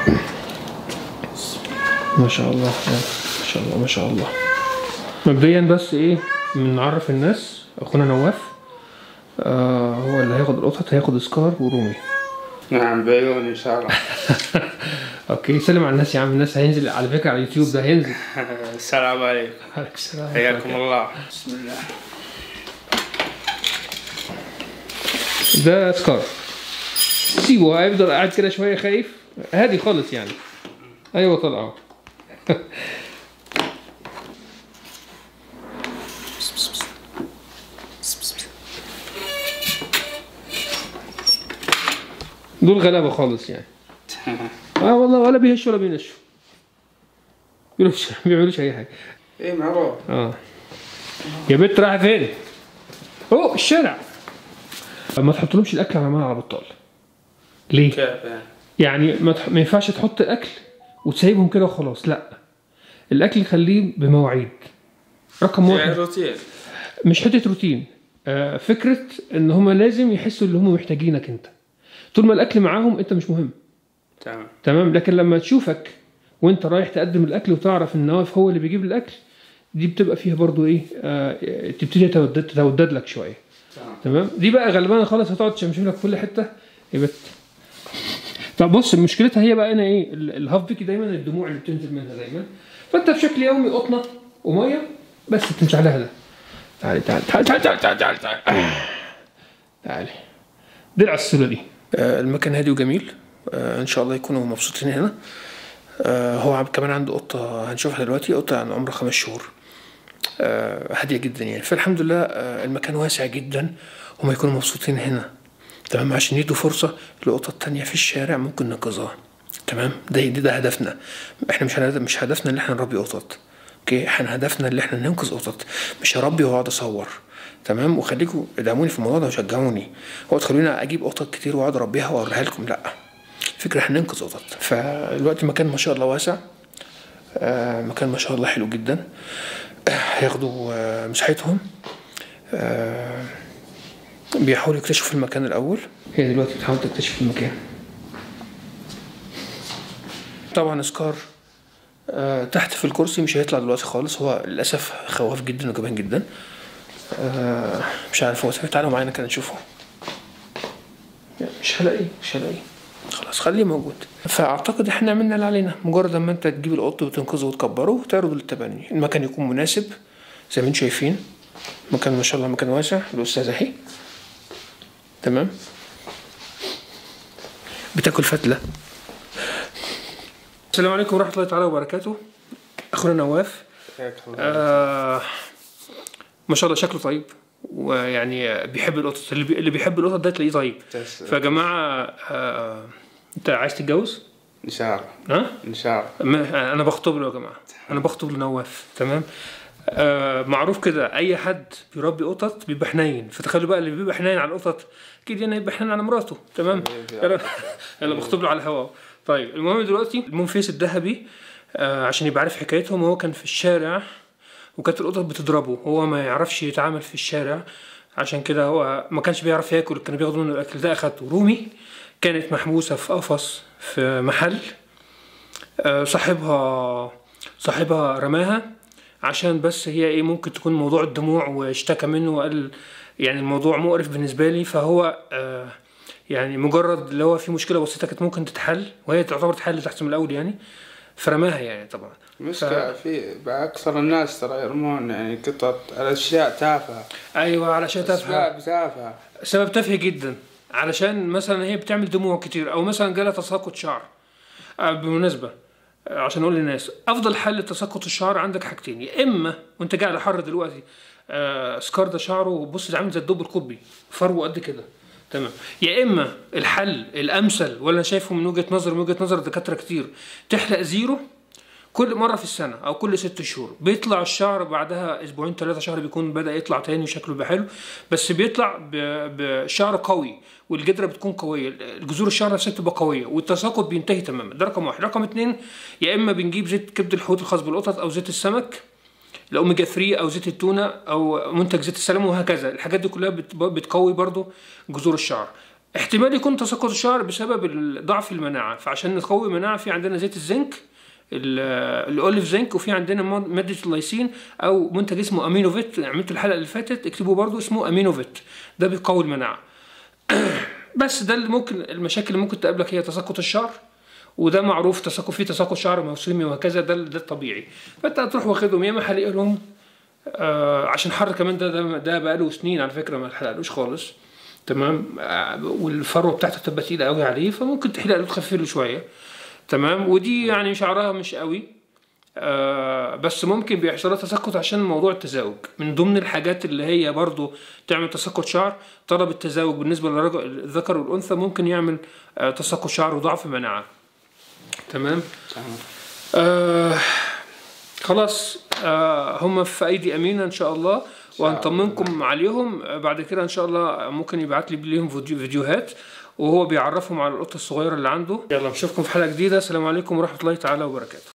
ما شاء الله ما شاء الله ما شاء الله مبدئيا بس ايه بنعرف الناس اخونا نواف آه هو اللي هياخد القطط هياخد سكار ورومي نعم بعيوني ان شاء الله اوكي سلم على الناس يا عم الناس هينزل على فكره على اليوتيوب ده هينزل السلام عليكم عليك السلام حياكم الله بسم الله ده سكار سيبه هيفضل قاعد كده شويه خايف هادي خالص يعني ايوه طلعوا دول غلابه خالص يعني اه والله ولا بيهشوا ولا بينشوا بيعملوش ما بيعملوش اي حاجه ايه معروف اه يا بنت رايحه فين؟ اوه الشارع ما تحطلهمش الاكل على ملعب الطال ليه؟ كيف يعني يعني ما, تح... ما ينفعش تحط اكل وتسيبهم كده وخلاص لا الاكل خليه بمواعيد رقم يعني واحد روتين مش حته روتين آه فكره ان هم لازم يحسوا ان هم محتاجينك انت طول ما الاكل معاهم انت مش مهم تمام تمام لكن لما تشوفك وانت رايح تقدم الاكل وتعرف ان نواف هو اللي بيجيب الاكل دي بتبقى فيها برضو ايه آه تبتدي تتودد, تتودد لك شويه تمام تمام دي بقى غلبانه خالص هتقعد تشمشم لك في كل حته يا بت طب بص مشكلتها هي بقى هنا ايه ال- الهاف بيكي دايما الدموع اللي بتنزل منها دايما فانت بشكل يومي قطنه وميه بس تمسح لها ده تعالي تعالي تعالي تعالي تعالي تعالي تعالي تعالي تعالي درع السوله دي المكان هادي وجميل آه، ان شاء الله يكونوا مبسوطين هنا آه، هو عم- كمان عنده قطه هنشوفها دلوقتي قطه عن عمر خمس شهور آه، هاديه جدا يعني فالحمد لله آه، المكان واسع جدا هما يكونوا مبسوطين هنا تمام عشان يدوا فرصه لقطط تانية في الشارع ممكن ننقذها تمام ده ده, ده هدفنا احنا مش هدف مش هدفنا ان احنا نربي قطط اوكي احنا هدفنا ان احنا ننقذ قطط مش هربي واقعد اصور تمام وخليكم ادعموني في الموضوع ده وشجعوني هو تخلوني اجيب قطط كتير واقعد اربيها واوريها لكم لا فكرة احنا ننقذ قطط فالوقت المكان ما شاء الله واسع آه مكان ما شاء الله حلو جدا آه، هياخدوا آه مساحتهم آه بيحاولوا يكتشفوا المكان الاول هي دلوقتي بتحاول تكتشف المكان طبعا سكار آه تحت في الكرسي مش هيطلع دلوقتي خالص هو للاسف خواف جدا وجبان جدا آه مش عارف هو تعالوا معانا كده نشوفه مش هلاقيه مش هلاقيه خلاص خليه موجود فاعتقد احنا عملنا اللي علينا مجرد ما انت تجيب القط وتنقذه وتكبره وتعرضه للتبني المكان يكون مناسب زي ما انتم شايفين مكان ما شاء الله مكان واسع الاستاذ اهي تمام بتاكل فتله السلام عليكم ورحمه الله تعالى وبركاته اخونا نواف حياك الله آه ما شاء الله شكله طيب ويعني بيحب القطط اللي, بي... اللي بيحب القطط ده تلاقيه طيب تسلم. فيا جماعه آه... انت عايز تتجوز؟ ان شاء الله ها؟ ان شاء الله ما... انا بخطب له يا جماعه انا بخطب لنواف تمام؟ آه معروف كده اي حد بيربي قطط بيبقى حنين فتخيلوا بقى اللي بيبقى حنين على القطط اكيد يعني يبقى حنين على مراته تمام يلا يلا بخطب له على الهواء طيب المهم دلوقتي المنفيس الذهبي آه عشان يبقى عارف حكايتهم هو كان في الشارع وكانت القطط بتضربه هو ما يعرفش يتعامل في الشارع عشان كده هو ما كانش بيعرف ياكل كانوا بياخدوا منه الاكل ده اخدته رومي كانت محبوسه في قفص في محل آه، صاحبها صاحبها رماها عشان بس هي ايه ممكن تكون موضوع الدموع واشتكى منه وقال يعني الموضوع مقرف بالنسبه لي فهو آه يعني مجرد اللي هو في مشكله بسيطه كانت ممكن تتحل وهي تعتبر تحل تحت من الاول يعني فرماها يعني طبعا مشكلة في أكثر الناس ترى يرمون يعني قطط على أشياء تافهة ايوه علشان تفهم أسباب تافهة سبب تافه جدا علشان مثلا هي بتعمل دموع كتير او مثلا جالها تساقط شعر آه، بالمناسبه آه، عشان اقول للناس افضل حل لتساقط الشعر عندك حاجتين يا اما وانت جاي على حر دلوقتي آه، سكار ده شعره بص ده عامل زي الدب القطبي فروه قد كده تمام يا اما الحل الامثل ولا أنا شايفه من وجهه نظر من وجهه نظر دكاتره كتير تحلق زيرو كل مرة في السنة أو كل ست شهور بيطلع الشعر بعدها أسبوعين ثلاثة شهر بيكون بدأ يطلع تاني وشكله بيبقى حلو بس بيطلع ب- بشعر قوي والجدرة بتكون قوية الجذور الشعر نفسها بتبقى قوية والتساقط بينتهي تماما ده رقم واحد رقم اتنين يا إما بنجيب زيت كبد الحوت الخاص بالقطط أو زيت السمك الاوميجا 3 او زيت التونه او منتج زيت السلام وهكذا الحاجات دي كلها بت- بتقوي برضو جذور الشعر احتمال يكون تساقط الشعر بسبب ال- ضعف المناعه فعشان نقوي المناعه في عندنا زيت الزنك ال- الاوليف زنك وفي عندنا ماد- ماده اللايسين او منتج اسمه امينوفيت عملت الحلقه اللي فاتت اكتبوا برضو اسمه امينوفيت ده بيقوي المناعه بس ده اللي ممكن المشاكل اللي ممكن تقابلك هي تساقط الشعر وده معروف تساقط فيه تساقط شعر موسمي وهكذا ده ده الطبيعي فانت هتروح واخدهم يا اما حلق لهم آه عشان حر كمان ده ده, ده بقاله سنين على فكره ما حلقلوش خالص تمام آه والفروه بتاعته تبقى تقيله قوي عليه فممكن تحلق له تخفف له شويه تمام ودي يعني شعرها مش قوي آه بس ممكن بيحصل لها تساقط عشان موضوع التزاوج من ضمن الحاجات اللي هي برضو تعمل تساقط شعر طلب التزاوج بالنسبه للرجل الذكر والانثى ممكن يعمل آه تساقط شعر وضعف مناعه تمام تمام آه خلاص آه هم في ايدي امينه ان شاء الله وهنطمنكم عليهم آه، بعد كده ان شاء الله ممكن يبعت لي ليهم فيديو فيديوهات وهو بيعرفهم على القطه الصغيره اللي عنده يلا نشوفكم في حلقه جديده السلام عليكم ورحمه الله تعالى وبركاته